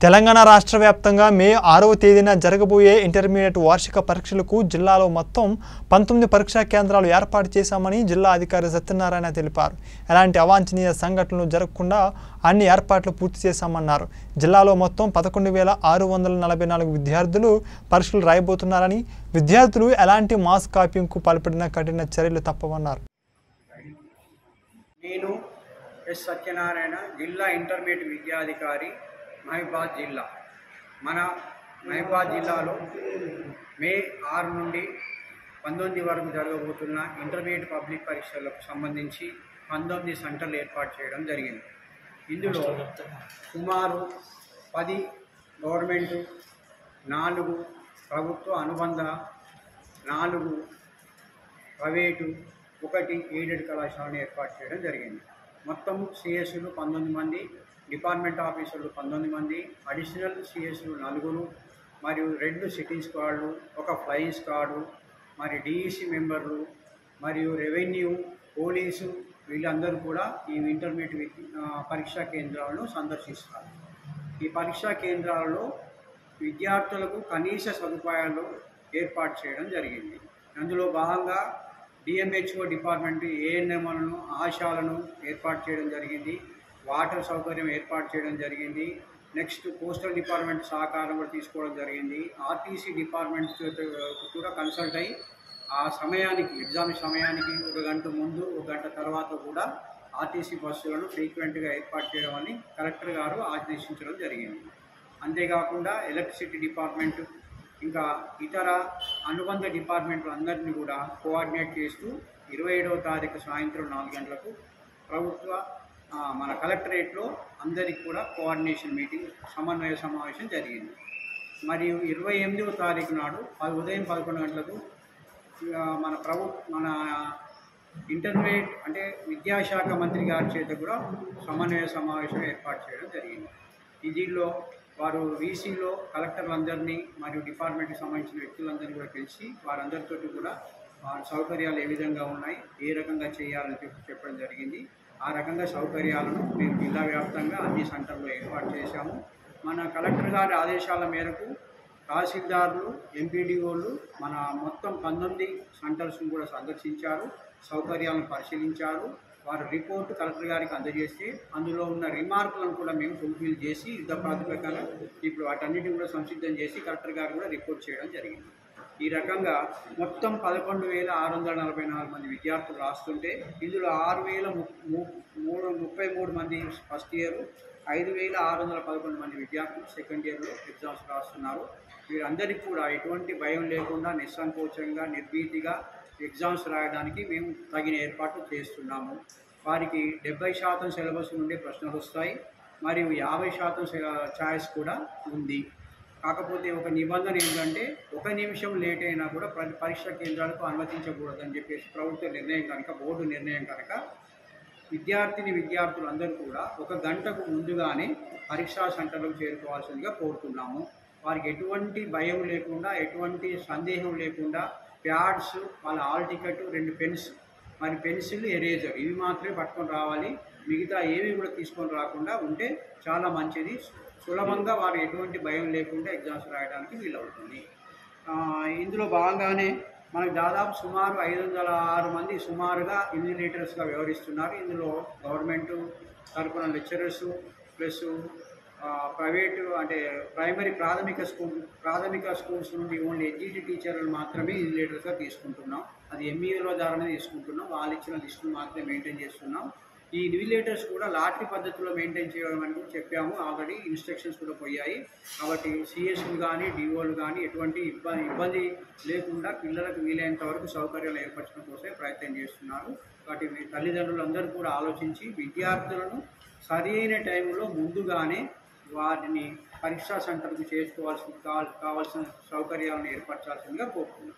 తెలంగాణ రాష్ట్ర వ్యాప్తంగా మే ఆరవ తేదీన జరగబోయే ఇంటర్మీడియట్ వార్షిక పరీక్షలకు జిల్లాలో మొత్తం పంతొమ్మిది పరీక్షా కేంద్రాలు ఏర్పాటు చేశామని జిల్లా అధికారి సత్యనారాయణ తెలిపారు ఎలాంటి అవాంఛనీయ సంఘటనలు జరగకుండా అన్ని ఏర్పాట్లు పూర్తి చేశామన్నారు జిల్లాలో మొత్తం పదకొండు వేల ఆరు వందల నలభై నాలుగు విద్యార్థులు పరీక్షలు రాయబోతున్నారని విద్యార్థులు ఎలాంటి మాస్ కాపింగ్కు పాల్పడిన కఠిన చర్యలు తప్పవన్నారు నేను ఎస్ సత్యనారాయణ జిల్లా ఇంటర్మీడియట్ విద్యాధికారి మహిబాద్ జిల్లా మన మహిబాద్ జిల్లాలో మే ఆరు నుండి పంతొమ్మిది వరకు జరగబోతున్న ఇంటర్మీడియట్ పబ్లిక్ పరీక్షలకు సంబంధించి పంతొమ్మిది సెంటర్లు ఏర్పాటు చేయడం జరిగింది ఇందులో సుమారు పది గవర్నమెంటు నాలుగు ప్రభుత్వ అనుబంధ నాలుగు ప్రైవేటు ఒకటి ఎయిడెడ్ కళాశాలను ఏర్పాటు చేయడం జరిగింది మొత్తం సిఎస్లు పంతొమ్మిది మంది డిపార్ట్మెంట్ ఆఫీసర్లు పంతొమ్మిది మంది అడిషనల్ సిఎస్లు నలుగురు మరియు రెండు సిట్టింగ్ స్క్వాడ్లు ఒక ఫ్లయింగ్ స్క్వాడు మరి డిఈసి మెంబర్లు మరియు రెవెన్యూ పోలీసు వీళ్ళందరూ కూడా ఈ ఇంటర్మీడియట్ విద్య- ఆ, పరీక్షా కేంద్రాలను సందర్శిస్తారు ఈ పరీక్షా కేంద్రాలలో విద్యార్థులకు కనీస సదుపాయాలు ఏర్పాటు చేయడం జరిగింది అందులో భాగంగా డిఎంహెచ్ఓ డిపార్ట్మెంట్ ఏఎన్ఎంలను ఆశాలను ఏర్పాటు చేయడం జరిగింది వాటర్ సౌకర్యం ఏర్పాటు చేయడం జరిగింది నెక్స్ట్ పోస్టల్ డిపార్ట్మెంట్ సహకారం కూడా తీసుకోవడం జరిగింది ఆర్టీసీ డిపార్ట్మెంట్ తో కూడా కన్సల్ట్ అయ్యి ఆ సమయానికి ఎగ్జామ్ సమయానికి ఒక గంట ముందు ఒక గంట తర్వాత కూడా ఆర్టీసీ బస్సులను ఫ్రీక్వెంట్గా ఏర్పాటు చేయడం అని కలెక్టర్ గారు ఆదేశించడం జరిగింది అంతేకాకుండా ఎలక్ట్రిసిటీ డిపార్ట్మెంట్ ఇంకా ఇతర అనుబంధ డిపార్ట్మెంట్లు అందరినీ కూడా కోఆర్డినేట్ చేస్తూ ఇరవై ఏడవ తారీఖు సాయంత్రం నాలుగు గంటలకు ప్రభుత్వ ఆ, మన కలెక్టరేట్లో అందరికి కూడా కోఆర్డినేషన్ మీటింగ్ సమన్వయ సమావేశం జరిగింది మరియు ఇరవై ఎనిమిదవ తారీఖు నాడు పది ఉదయం పదకొండు గంటలకు ఆ, మన ప్రభు మన ఇంటర్మీడియట్ అంటే విద్యాశాఖ మంత్రి గారి చేత కూడా సమన్వయ సమావేశం ఏర్పాటు చేయడం జరిగింది ఈ దీనిలో వారు వీసీలో కలెక్టర్లందరినీ మరియు డిపార్ట్మెంట్కి సంబంధించిన వ్యక్తులందరినీ కూడా పిలిచి వారందరితో కూడా వారి సౌకర్యాలు ఏ విధంగా ఉన్నాయి ఏ రకంగా చేయాలని చెప్పి చెప్పడం జరిగింది ఆ రకంగా సౌకర్యాలను మేము జిల్లా వ్యాప్తంగా అన్ని సెంటర్లో ఏర్పాటు చేశాము మన కలెక్టర్ గారి ఆదేశాల మేరకు తహసీల్దార్లు ఎంపీడీఓలు మన మొత్తం పంతొమ్మిది సెంటర్స్ను కూడా సందర్శించారు సౌకర్యాలను పరిశీలించారు వారి రిపోర్ట్ కలెక్టర్ గారికి అందజేస్తే అందులో ఉన్న రిమార్కులను కూడా మేము ఫుల్ఫిల్ చేసి యుద్ధ ప్రాతిపదికన ఇప్పుడు వాటన్నిటిని కూడా సంసిద్ధం చేసి కలెక్టర్ గారు కూడా రిపోర్ట్ చేయడం జరిగింది ఈ రకంగా మొత్తం పదకొండు వేల ఆరు వందల నలభై నాలుగు మంది విద్యార్థులు రాస్తుంటే ఇందులో ఆరు వేల ము- ము- మూడు ముప్పై మూడు మంది ఫస్ట్ ఇయర్ ఐదు వేల ఆరు వందల పదకొండు మంది విద్యార్థులు సెకండ్ ఇయర్లో ఎగ్జామ్స్ రాస్తున్నారు వీరందరికీ కూడా ఎటువంటి భయం లేకుండా నిస్సంకోచంగా నిర్భీతిగా ఎగ్జామ్స్ రాయడానికి మేము తగిన ఏర్పాట్లు చేస్తున్నాము వారికి డెబ్బై శాతం సిలబస్ నుండి ప్రశ్నలు వస్తాయి మరియు యాభై శాతం ఛాయిస్ కూడా ఉంది కాకపోతే ఒక నిబంధన ఏంటంటే ఒక నిమిషం లేట్ అయినా కూడా పరి- పరీక్ష కేంద్రాలకు అనుమతించకూడదని చెప్పేసి ప్రభుత్వ నిర్ణయం కనుక బోర్డు నిర్ణయం కనుక విద్యార్థిని విద్యార్థులు అందరూ కూడా ఒక గంటకు ముందుగానే పరీక్షా సెంటర్లకు చేరుకోవాల్సిందిగా కోరుతున్నాము వారికి ఎటువంటి భయం లేకుండా ఎటువంటి సందేహం లేకుండా ప్యాడ్స్ వాళ్ళ హాల్ టికెట్ రెండు పెన్స్ మరి పెన్సిల్ ఎరేజర్ ఇవి మాత్రమే పట్టుకొని రావాలి మిగతా ఏవి కూడా తీసుకొని రాకుండా ఉంటే చాలా మంచిది సులభంగా వారు ఎటువంటి భయం లేకుండా ఎగ్జామ్స్ రాయడానికి వీలవుతుంది ఆ, ఇందులో భాగంగానే మనకు దాదాపు సుమారు ఐదు వందల ఆరు మంది సుమారుగా ఇన్విజిలేటర్స్గా వ్యవహరిస్తున్నారు ఇందులో గవర్నమెంట్ తరపున లెక్చరర్స్ ప్లస్ ప్రైవేటు అంటే ప్రైమరీ ప్రాథమిక స్కూల్ ప్రాథమిక స్కూల్స్ నుండి ఓన్లీ ఎడ్జిటి టీచర్లు మాత్రమే ఇన్విజిలేటర్స్గా తీసుకుంటున్నాం అది ఎంఈఓల ద్వారానే తీసుకుంటున్నాం వాళ్ళు ఇచ్చిన లిస్టులు మాత్రమే మెయింటైన్ చేస్తున్నాం ఈ ఇన్విజిలేటర్స్ కూడా లాటరీ పద్ధతిలో మెయింటైన్ చేయడం అని కూడా చెప్పాము ఆల్రెడీ ఇన్స్ట్రక్షన్స్ కూడా పోయాయి కాబట్టి సిఎస్లు కానీ డిఓలు కానీ ఎటువంటి ఇబ్బంది ఇబ్బంది లేకుండా పిల్లలకు వీలైనంత వరకు సౌకర్యాలు ఏర్పరచడం కోసమే ప్రయత్నం చేస్తున్నారు కాబట్టి మీ తల్లిదండ్రులందరూ కూడా ఆలోచించి విద్యార్థులను సరైన టైంలో ముందుగానే వారిని పరీక్షా సెంటర్కు చేసుకోవాల్సిన కావ- కావాల్సిన సౌకర్యాలను ఏర్పరచాల్సిందిగా కోరుతున్నాను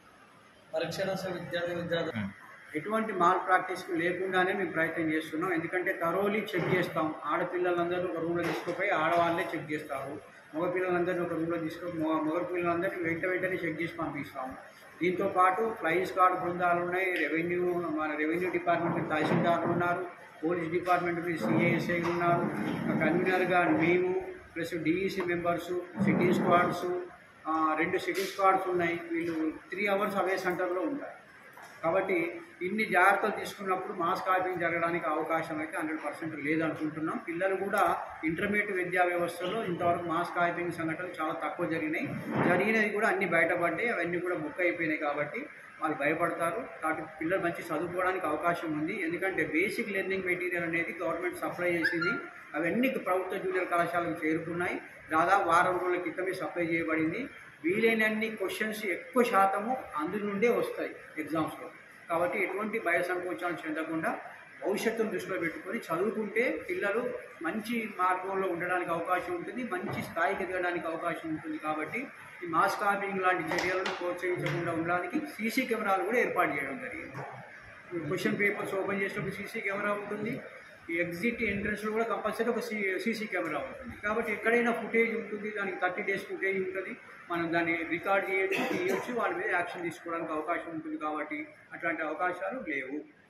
పరీక్ష రాసే విద్యార్థి విద్యార్థి ఎటువంటి మాల్ ప్రాక్టీస్కి లేకుండానే మేము ప్రయత్నం చేస్తున్నాం ఎందుకంటే తరోలీ చెక్ చేస్తాం ఆడపిల్లలందరూ ఒక రూమ్లో తీసుకుపోయి ఆడవాళ్ళే చెక్ చేస్తారు మగ పిల్లలందరినీ ఒక రూమ్లో తీసుకో మగ మగ పిల్లలందరినీ వెంట వెంటనే చెక్ చేసి పంపిస్తాము దీంతో పాటు ఫ్లయింగ్ స్క్వాడ్ బృందాలు ఉన్నాయి రెవెన్యూ మన రెవెన్యూ డిపార్ట్మెంట్ తహసీల్దార్లు ఉన్నారు పోలీస్ డిపార్ట్మెంట్ సిఐఎస్ఐ ఉన్నారు కన్వీనర్గా మేము plus D E C members sitting squads రెండు సిట్టింగ్ స్క్వాడ్స్ ఉన్నాయి వీళ్ళు త్రీ అవర్స్ అవే సెంటర్లో ఉంటారు కాబట్టి ఇన్ని జాగ్రత్తలు తీసుకున్నప్పుడు మాస్ కాపింగ్ జరగడానికి అవకాశం అయితే హండ్రెడ్ పర్సెంట్ లేదనుకుంటున్నాం పిల్లలు కూడా ఇంటర్మీడియట్ విద్యా వ్యవస్థలో ఇంతవరకు మాస్ కాపింగ్ సంఘటనలు చాలా తక్కువ జరిగినాయి జరిగినవి కూడా అన్ని బయటపడ్డాయి అవన్నీ కూడా బుక్ అయిపోయినాయి కాబట్టి వాళ్ళు భయపడతారు కాబట్టి పిల్లలు మంచి చదువుకోవడానికి అవకాశం ఉంది ఎందుకంటే బేసిక్ లెర్నింగ్ మెటీరియల్ అనేది గవర్నమెంట్ సప్లై చేసింది అవన్నీ ప్రభుత్వ జూనియర్ కళాశాలకు చేరుకున్నాయి దాదాపు వారం రోజుల క్రితమే సప్లై చేయబడింది వీలైనన్ని క్వశ్చన్స్ ఎక్కువ శాతము అందు నుండే వస్తాయి ఎగ్జామ్స్లో కాబట్టి ఎటువంటి భయ సంకోచాలు చెందకుండా భవిష్యత్తును దృష్టిలో పెట్టుకొని చదువుకుంటే పిల్లలు మంచి మార్గంలో ఉండడానికి అవకాశం ఉంటుంది మంచి స్థాయికి ఎదగడానికి అవకాశం ఉంటుంది కాబట్టి ఈ మాస్ కాపింగ్ లాంటి చర్యలను ప్రోత్సహించకుండా ఉండడానికి సీసీ కెమెరాలు కూడా ఏర్పాటు చేయడం జరిగింది క్వశ్చన్ పేపర్స్ ఓపెన్ చేసినప్పుడు సీసీ కెమెరా ఉంటుంది ఈ ఎగ్జిట్ ఎంట్రన్స్లో కూడా కంపల్సరీ ఒక సీ సీసీ కెమెరా ఉంటుంది కాబట్టి ఎక్కడైనా ఫుటేజ్ ఉంటుంది దానికి థర్టీ డేస్ ఫుటేజ్ ఉంటుంది మనం దాన్ని రికార్డ్ చేయొచ్చు తీయొచ్చు వాళ్ళ మీద యాక్షన్ తీసుకోవడానికి అవకాశం ఉంటుంది కాబట్టి అట్లాంటి అవకాశాలు లేవు